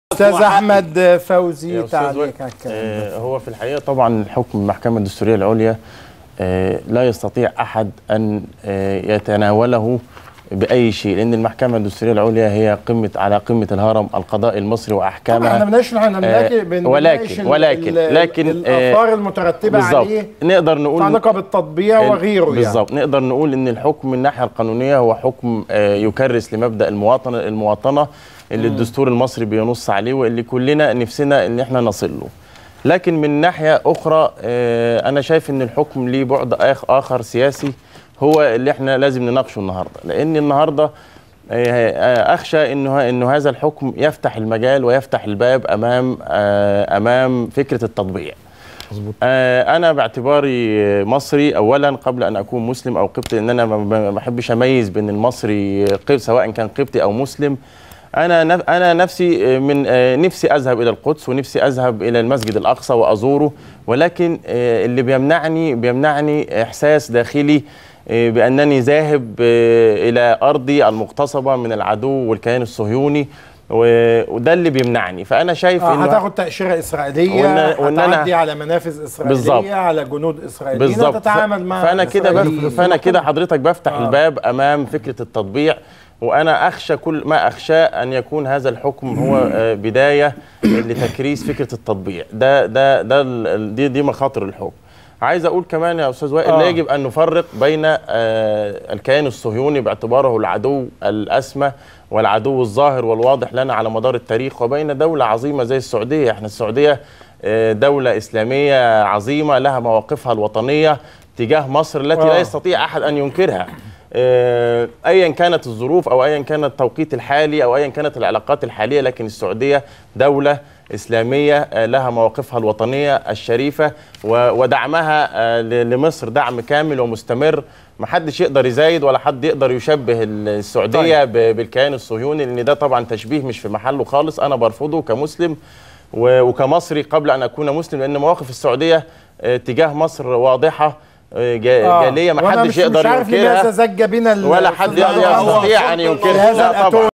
استاذ وحقي. احمد فوزي يا أستاذ تعليق وائل، على الكلام آه، ده. هو في الحقيقه طبعا حكم المحكمه الدستوريه العليا آه، لا يستطيع احد ان آه، يتناوله باي شيء لان المحكمه الدستوريه العليا هي قمه على قمه الهرم القضائي المصري طبعا واحكامها احنا بنناقش احنا بنناقش- آه، بنناقش ولكن- ال- ولكن- ال- لكن، آه، الاثار المترتبه بالظبط عليه نقدر نقول متعلقه بالتطبيع ال- وغيره يعني بالظبط نقدر نقول ان الحكم من الناحيه القانونيه هو حكم آه، يكرس لمبدا المواطنه المواطنه اللي الدستور المصري بينص عليه واللي كلنا نفسنا ان احنا نصل له لكن من ناحيه اخرى آه، انا شايف ان الحكم ليه بعد آخ- اخر سياسي هو اللي احنا لازم نناقشه النهارده لان النهارده آه، آه، اخشى انه انه هذا الحكم يفتح المجال ويفتح الباب امام آه، امام فكره التطبيع آه، انا باعتباري مصري اولا قبل ان اكون مسلم او قبطي ان انا ما- ما ما بحبش اميز بين المصري قب- سواء كان قبطي او مسلم انا نف- انا نفسي من آه، نفسي اذهب الى القدس ونفسي اذهب الى المسجد الاقصى وازوره ولكن آه، اللي بيمنعني بيمنعني احساس داخلي آه، بانني ذاهب آه، الى ارضي المغتصبه من العدو والكيان الصهيوني و- وده اللي بيمنعني فانا شايف آه إنه- هتاخد تاشيره اسرائيليه وإن- وإن أنا- هتعدي على منافذ اسرائيليه بالظبط. على جنود اسرائيليين بالظبط وتتعامل مع فانا كده الإسرائيليين. بف... فانا كده حضرتك بفتح آه. الباب امام فكره التطبيع وانا اخشى كل ما اخشاه ان يكون هذا الحكم هو آه، بدايه لتكريس فكره التطبيع ده ده ده ال- دي دي مخاطر الحكم عايز اقول كمان يا استاذ وائل آه. لا يجب ان نفرق بين آه، الكيان الصهيوني باعتباره العدو الاسمى والعدو الظاهر والواضح لنا على مدار التاريخ وبين دوله عظيمه زي السعوديه احنا السعوديه آه، دولة إسلامية عظيمة لها مواقفها الوطنية تجاه مصر التي لا آه. يستطيع أحد أن ينكرها آه، أيا كانت الظروف أو أيا كان التوقيت الحالي أو أيا كانت العلاقات الحالية لكن السعودية دولة إسلامية آه، لها مواقفها الوطنية الشريفة و- ودعمها آه، ل- لمصر دعم كامل ومستمر محدش يقدر يزايد ولا حد يقدر يشبه السعودية ب- بالكيان الصهيوني لأن ده طبعا تشبيه مش في محله خالص أنا برفضه كمسلم و- وكمصري قبل ان اكون مسلم لان مواقف السعوديه آه، تجاه مصر واضحه آه، جا- آه. جاليه ما وأنا حدش مش- يقدر مش عارف لماذا ينكرها زج بنا ال- ولا حد الأستاذ يقدر محمد يستطيع ان في ينكرها هذا لا طبعا الأتون